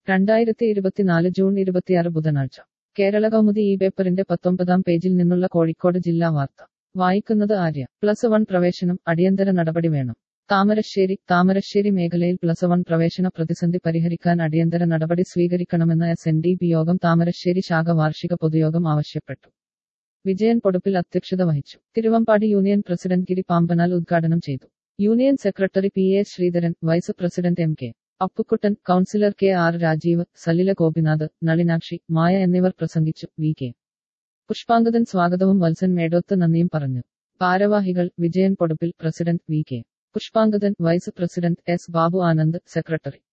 രണ്ടായിരത്തി ഇരുപത്തിനാല് ജൂൺ ഇരുപത്തിയാറ് ബുധനാഴ്ച കേരള കൗമുദി ഈ പേപ്പറിന്റെ പത്തൊമ്പതാം പേജിൽ നിന്നുള്ള കോഴിക്കോട് ജില്ലാ വാർത്ത വായിക്കുന്നത് ആര്യ പ്ലസ് വൺ പ്രവേശനം അടിയന്തര നടപടി വേണം താമരശ്ശേരി താമരശ്ശേരി മേഖലയിൽ പ്ലസ് വൺ പ്രവേശന പ്രതിസന്ധി പരിഹരിക്കാൻ അടിയന്തര നടപടി സ്വീകരിക്കണമെന്ന് എസ് എൻ ഡി പി യോഗം താമരശ്ശേരി ശാഖ വാർഷിക പൊതുയോഗം ആവശ്യപ്പെട്ടു വിജയൻ പൊടുപ്പിൽ അധ്യക്ഷത വഹിച്ചു തിരുവമ്പാടി യൂണിയൻ പ്രസിഡന്റ് ഗിരി പാമ്പനാൽ ഉദ്ഘാടനം ചെയ്തു union secretary P A Sreedharan vice president M K Appukuttan councillor K R Rajeev Salila Gopinath Nalinakshi Maya എന്നിവർ പ്രസംഗിച്ചു വി കെ പുഷ്പാങ്കദൻ സ്വാഗതവും വത്സൻ മേടോത്ത് നന്ദിയും പറഞ്ഞു ഭാരവാഹികൾ Vijayan Poduppil president V K Pushpangadan vice president S Babu Anand secretary